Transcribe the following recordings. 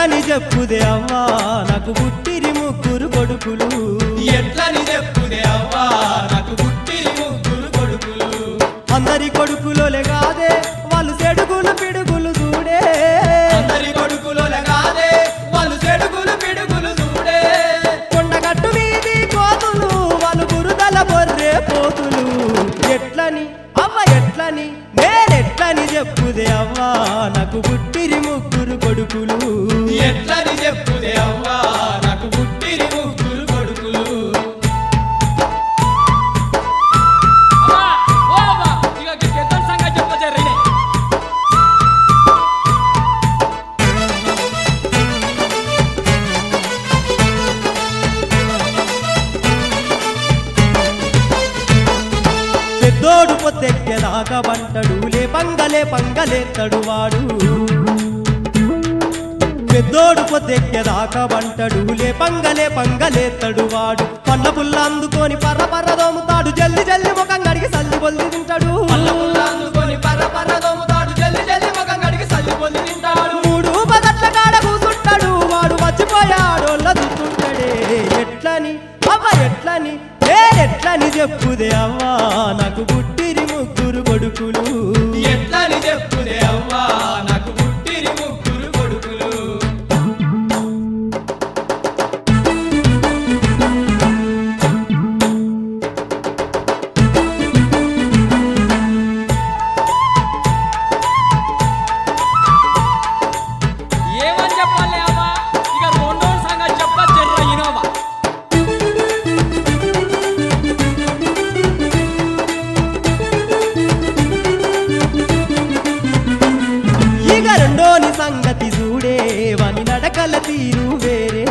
ఎట్లని చెప్పుదే అవ్వా నాకు పుట్టిరి ముగ్గురు కొడుకులు ఎట్లని చెప్పుదే అవ్వా నాకు పుట్టి ముగ్గురు కొడుకులు అందరి కొడుకులోలే కాదే వాళ్ళు చెడుగులు పిడుగులు చూడే అందరి కొడుకులోనే కాదే వాళ్ళు చెడుగులు పిడుగులు చూడే కొండగట్టు మీది కోతులు వాళ్ళు బురదల బొర్రే పోతులు ఎట్లని అవ్వ ఎట్లని నేనెట్లని చెప్పుదే అవ్వా నాకు పుట్టిరి ముగ్గురు కొడుకులు ఎట్లని చెప్పుదే అవ్వా నాకు పుట్టి ముగ్గురు కొడుకులు అమ్మా ఓ అమ్మా ఇక పెద్దల సంగతి చెప్ప జర్రినే పెద్దోడు పొద్దెక్కేదాకా వంటడు లే పంగలే పంగలేత్తడు వాడు పెద్దోడు పొద్దెక్కేదాకా వంటడు లే పంగలే పంగలేత్తడు వాడు పండ్ల పుల్ల అందుకొని పర్ర పర్ర దోముతాడు జల్ది జల్ది ముఖం కడిగి సల్లి బొల్లి తింటాడు పళ్ళ పుల్ల అందుకొని పర్ర పర్ర దొమ్ముతాడు జల్ది జల్ది ముఖం కడిగి సల్లి పొంది తింటాడు మూడు పదట్ల కాడ కూసుంటాడు వాడు మర్చిపోయాడోళ్ళ చూస్తుంటాడే ఎట్లని అవ్వ ఎట్లని నేనెట్లని చెప్పుదే అవ్వా నాకు పుట్టిరి ముగ్గురు కొడుకులు ఎట్లని చెప్పుదే అవ్వా నాకు పుట్టి ముగ్గురు కొడుకులు ఏమని చెప్పాలి అమ్మా ఇక రెండో సంగతి చెప్ప జర్ర ఇనోవా ఇక రెండోని సంగతి చూడే వాని నడకల తీరు వేరే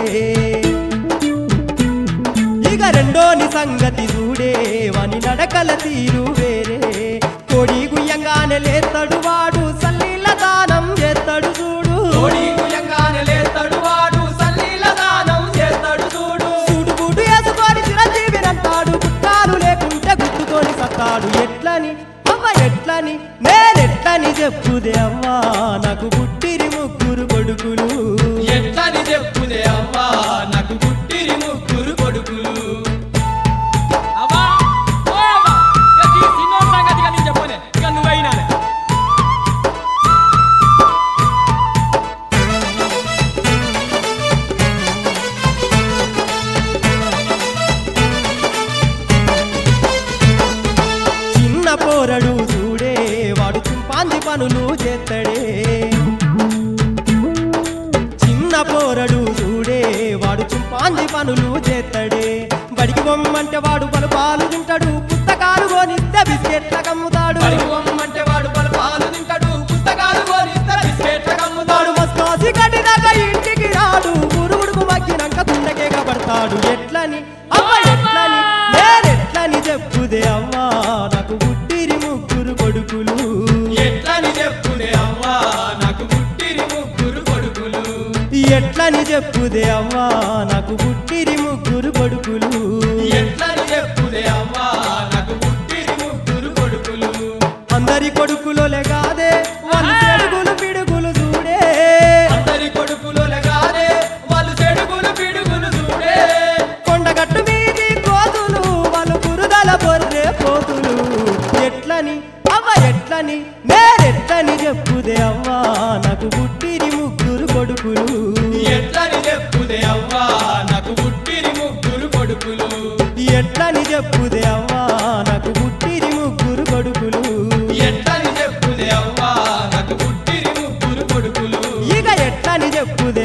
ఇక రెండోని సంగతి చూడే వాని నడకల తీరు వేరే కోడి గుయ్యంగానే లేస్తాడు వాడు సల్లీల దానం చేస్తాడు చూడు కోడి కుయంగానే లేస్తాడు వాడు సల్లీల దానం చేస్తాడు చూడు సూటు బూటు వేసుకొని చిరంజీవినంటాడు గుట్టాలు లేకుంటే గుట్టుకొని సత్తాడు ఎట్లని అవ్వ ఎట్లని నేనెట్లని చెప్పుదే అవ్వా నాకు పుట్టిరి ముగ్గురు కొడుకులు ఎట్లని చెప్పుదే అవ్వా నాకు పుట్టి ముగ్గురు కొడుకులు అమ్మా ఓ అమ్మా ఇక ఈ సిన్నోడి సంగతి ఇక నేను చెప్పనే ఇక నువ్వైనానే చిన్న పోరడు చూడే వాడు చింపాంది పనులు చేస్తాడే చిన్న పోరడు చూడే వాడు చింపాంది పనులు చేస్తాడే బడికి బొమ్మంటే వాడు పలు పాలు తింటాడు పుస్తకాలు కొనిస్తే బిస్కెట్ల కమ్ముతాడు బడికి పొమ్మంటే వాడు పలు పాలు తింటాడు పుస్తకాలు కోరిస్తే బిస్కెట్ల కమ్ముతాడు వాడు మస్కాసి కట్టినాక ఇంటికి రాడు గురుగుడుకు మగ్గినాక కుండకే కబడతాడు ఎట్లని అవ్వ ఎట్లని నేనెట్లని చెప్పుదే అవ్వా నాకు పుట్టిరి ముగ్గురు కొడుకులు ఎట్లని చెప్పుదే అవ్వా నాకు పుట్టి ముగ్గురు కొడుకులు ఎట్లని చెప్పుదే అవ్వా నాకు పుట్టిరి ముగ్గురు కొడుకులు ఎట్లని చెప్పుదే అవ్వా నాకు పుట్టి ముగ్గురు కొడుకులు అందరి కొడుకులోలే కాదే వాళ్ళు చెడుగులు పిడుగులు చూడే అందరి కొడుకులోనే కాదే వాళ్ళు చెడుగులు పిడుగులు చూడే కొండగట్టు మీది కోతులు వాళ్ళు బురదల బొర్రే పోతులు ఎట్లని అవ్వ ఎట్లని నేనెట్లని చెప్పుదే అవ్వా నాకు పుట్టిరి ముగ్గురు కొడుకులు ఎట్లని చెప్పుదే అవ్వా నాకు పుట్టి ముగ్గురు కొడుకులు ఎట్లని చెప్పుదే అవ్వా నాకు పుట్టిరి ముగ్గురు కొడుకులు ఎట్లని చెప్పుదే అవ్వా నాకు పుట్టి ముగ్గురు కొడుకులు ఇక ఎట్లని చెప్పుదే